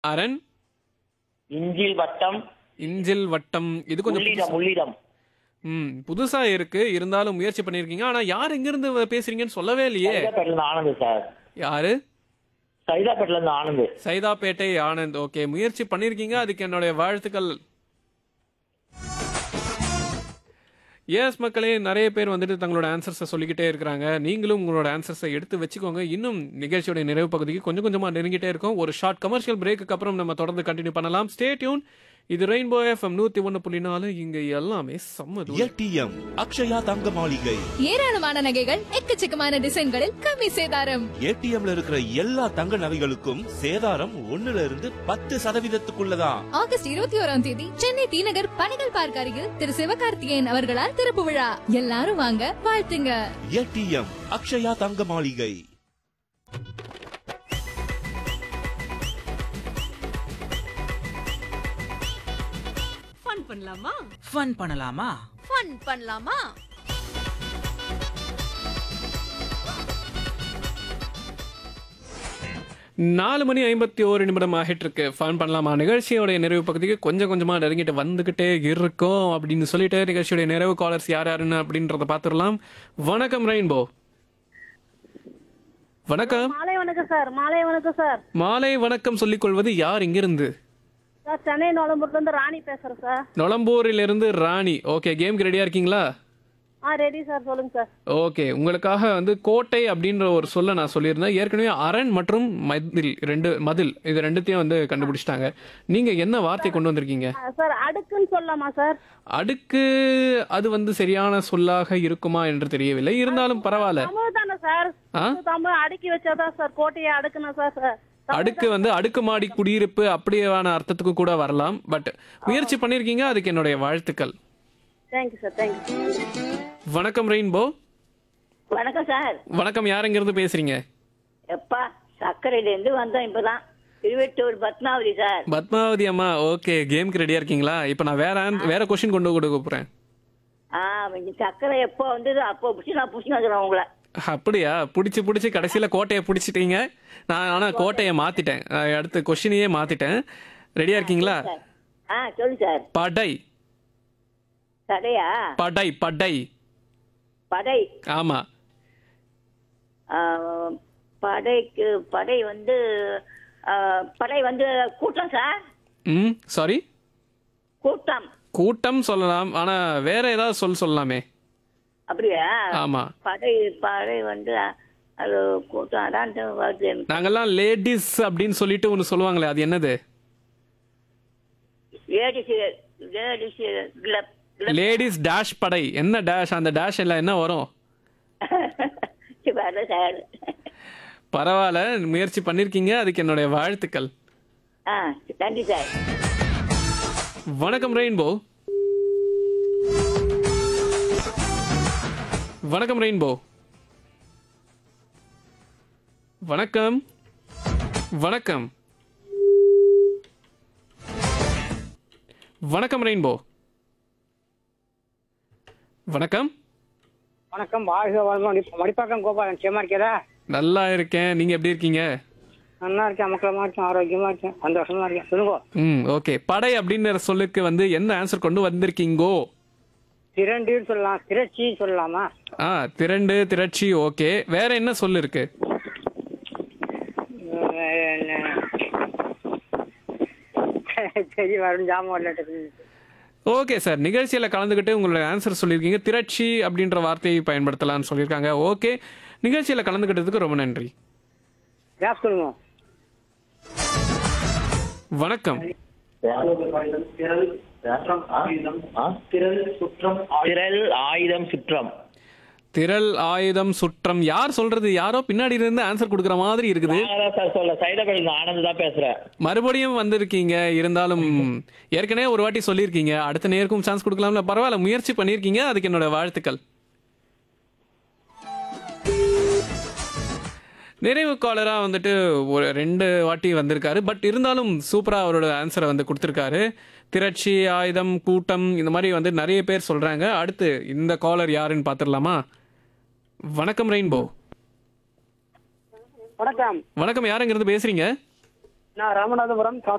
அரண் இஞ்சில் வட்டம் இஞ்சில் வட்டம் இது கொஞ்சம் உள்ளிடம் புதுசா- உள்ளிடம் ம் புதுசா இருக்கு இருந்தாலும் முயற்சி பண்ணிருக்கீங்க ஆனா யார் எங்க இருந்து பேசுறீங்கன்னு சொல்லவே இல்லையே சைதாப்பேட்டில இருந்து ஆனந்த் சார் யாரு சைதாப்பேட்டில இருந்து ஆனந்த் சைதாப்பேட்டை ஆனந்த் ஓகே முயற்சி பண்ணிருக்கீங்க அதுக்கு என்னுடைய வாழ்த்துக்கள் எஸ் மக்களே நிறைய பேர் வந்துட்டு தங்களோட ஆன்சர்ஸை சொல்லிக்கிட்டே இருக்கிறாங்க நீங்களும் உங்களோட ஆன்சர்ஸை எடுத்து வச்சுக்கோங்க இன்னும் நிகழ்ச்சியோட நிறைவு பகுதிக்கு கொஞ்சம் கொஞ்சமாக நெருங்கிட்டே இருக்கும் ஒரு ஷார்ட் கமர்ஷியல் பிரேக்கு அப்புறம் நம்ம தொடர்ந்து கண்டினியூ பண்ணலாம் ஸ்டே டியூன் இது ரெயின்போ எஃப்எம் நூற்றி ஒன்று புள்ளி நாலு இங்கே எல்லாமே செம்ம தூரம். ஏடிஎம் அக்ஷயா தங்க மாளிகை ஏராளமான நகைகள் எக்கச்சக்கமான டிசைன்களில் கம்மி சேதாரம் ஏடிஎம்ல இருக்கிற எல்லா தங்க நகைகளுக்கும் சேதாரம் ஒண்ணுல இருந்து பத்து சதவீதத்துக்குள்ளதான் ஆகஸ்ட் இருபத்தி ஓராம் தேதி சென்னை டி நகர் பணிகள் பார்க் அருகில் திரு சிவகார்த்திகேயன் அவர்களால் திறப்பு விழா எல்லாரும் வாங்க வாழ்த்துங்க ஏடிஎம் அக்ஷயா தங்க மாளிகை ஃபன் பண்ணலாமா ஃபன் பண்ணலாமா ஃபன் பண்ணலாமா நாலு மணி ஐம்பத்தி ஓரு நிமிடம் ஆகிட்டு இருக்கு ஃபன் பண்ணலாமா நிகழ்ச்சியோடைய நிறைவு பகுதிக்கு கொஞ்சம் கொஞ்சமா நெருங்கிட்டு வந்துகிட்டே இருக்கோம் அப்படின்னு சொல்லிட்டு நிகழ்ச்சியோடைய நிறைவு காலர்ஸ் யார் யாருன்னு அப்படின்றத பார்த்துடலாம் வணக்கம் ரெயின்போ வணக்கம் மாலை வணக்கம் சார் மாலை வணக்கம் சார் மாலை வணக்கம் சொல்லிக் கொள்வது யார் இங்கிருந்து சார் சென்னை நோலம்பூர்ல இருந்து ராணி பேசுறேன் சார் நொளம்பூரிலிருந்து ராணி ஓகே கேம்க்கு ரெடியா இருக்கீங்களா ஆ ரெடி சார் சொல்லுங்க சார் ஓகே உங்களுக்காக வந்து கோட்டை அப்படின்ற ஒரு சொல்ல நான் சொல்லியிருந்தேன் ஏற்கனவே அரண் மற்றும் மதில் ரெண்டு மதில் இது ரெண்டுத்தையும் வந்து கண்டுபிடிச்சிட்டாங்க நீங்க என்ன வார்த்தை கொண்டு வந்திருக்கீங்க ஆ, சார் அடுக்குன்னு சொல்லலாமா சார் அடுக்கு அது வந்து சரியான சொல்லாக இருக்குமா என்று தெரியவில்லை இருந்தாலும் பரவாயில்ல தமிழ் தானே சார் ஆ? தமிழ் அடுக்கி வச்சாதான் சார் கோட்டையை அடுக்கணும் சார் சார் அடுக்கு வந்து அடுக்குமாடி குடியிருப்பு அப்படியான அர்த்தத்துக்கு கூட வரலாம் பட் முயற்சி பண்ணிருக்கீங்க அதுக்கு என்னுடைய வாழ்த்துக்கள் தேங்க்யூ சார் தேங்க்யூ வணக்கம் ரெயின்போ வணக்கம் சார் வணக்கம் யார் இருந்து பேசுறீங்க எப்பா சர்க்கரையில இருந்து வந்தோம் இப்பதான் திருவெட்டூர் பத்மாவதி சார் பத்மாவதி அம்மா ஓகே கேம்க்கு ரெடியா இருக்கீங்களா இப்போ நான் வேற an- வேற கொஸ்டின் கொண்டு கொடுக்க போறேன் ஆ இங்க சர்க்கரை எப்போ வந்தது அப்போ புடிச்சு நான் புடிச்சு வந்துடுறேன் உங்களை அப்படியா பிடிச்சி பிடிச்சி கடைசியில கோட்டையை பிடிச்சிட்டீங்க நான் ஆனா கோட்டையை மாத்திட்டேன் அஹ் அடுத்து கொஸ்டினையே மாத்திட்டேன் ரெடியா இருக்கீங்களா சார் ஆ சொல்லு சார் படை கடையா படை படை படை ஆமா ஆ, படைக்கு படை வந்து ஆ, படை வந்து கூட்டம் சார் ம் சாரி கூட்டம் கூட்டம் சொல்லலாம் ஆனா வேற ஏதாவது சொல் சொல்லலாமே அப்படியா ஆமா படை படை வந்து அது கூட்டம் அதான் வருது எனக்கு. நாங்கெல்லாம் லேடிஸ் அப்படின்னு சொல்லிட்டு ஒன்று சொல்லுவாங்களே அது என்னது ladies ladies club club ladies dash படை என்ன டேஷ் அந்த டேஷ் எல்லாம் என்ன வரும் வரல சார் பரவாயில்ல முயற்சி பண்ணிருக்கீங்க அதுக்கு என்னுடைய வாழ்த்துக்கள் ஆ நன்றி சார் வணக்கம் ரெயின்போ வணக்கம் ரெயின்போ வணக்கம் வணக்கம் வணக்கம் ரெயின்போ வணக்கம் வணக்கம் வாழ்க வாழ்க மடிப்பாக்கம் கோபாலன் நிச்சயமா இருக்கேதா நல்லா இருக்கேன் நீங்க எப்படி இருக்கீங்க நல்லா இருக்கேன் அமக்கலமா இருக்கேன் ஆரோக்கியமா இருக்கேன் சந்தோஷமா இருக்கேன் சொல்லுங்க ம் ஓகே படை அப்படின்ற சொல்லுக்கு வந்து என்ன ஆன்சர் கொண்டு வந்திருக்கீங்கோ திரண்டுன்னு சொல்லலாம் திரட்சின்னு சொல்லலாமா ஆ திரண்டு திரட்சி ஓகே வேற என்ன சொல்லு இருக்கு உம், வேற என்ன? சரி வரும் ஜாமான் வரல ஓகே சார் நிகழ்ச்சியில் கலந்துக்கிட்டு உங்களோட ஆன்சர் சொல்லியிருக்கீங்க திரட்சி அப்படின்ற வார்த்தையை பயன்படுத்தலாம்னு சொல்லியிருக்காங்க ஓகே நிகழ்ச்சியில் கலந்துக்கிட்டதுக்கு ரொம்ப நன்றி கேப் சொல்லுங்க வணக்கம் திரள் ஆயுதம் சுற்றம் திரள் ஆயுதம் சுற்றம் யார் சொல்றது யாரோ பின்னாடி இருந்து ஆன்சர் கொடுக்குற மாதிரி இருக்குது நான் தான் சார் சொல்ல சைதாப்பேட்டில ஆனந்த் தான் பேசுறேன் மறுபடியும் வந்திருக்கீங்க இருந்தாலும் ஏற்கனவே ஒரு வாட்டி சொல்லியிருக்கீங்க அடுத்த நேருக்கும் சான்ஸ் கொடுக்கலாம்ல பரவாயில்ல முயற்சி பண்ணியிருக்கீங்க அதுக்கு என்னோட வாழ்த்துக்கள் நிறைவு காலரா வந்துட்டு ஒரு ரெண்டு வாட்டி வந்திருக்காரு பட் இருந்தாலும் சூப்பரா அவரோட ஆன்சரை வந்து கொடுத்துருக்காரு திரட்சி ஆயுதம் கூட்டம் இந்த மாதிரி வந்து நிறைய பேர் சொல்றாங்க அடுத்து இந்த காலர் யாருன்னு பார்த்துடலாமா வணக்கம் ரெயின்போ வணக்கம் வணக்கம் யாருங்கிறது பேசுறீங்க நான் ராமநாதபுரம்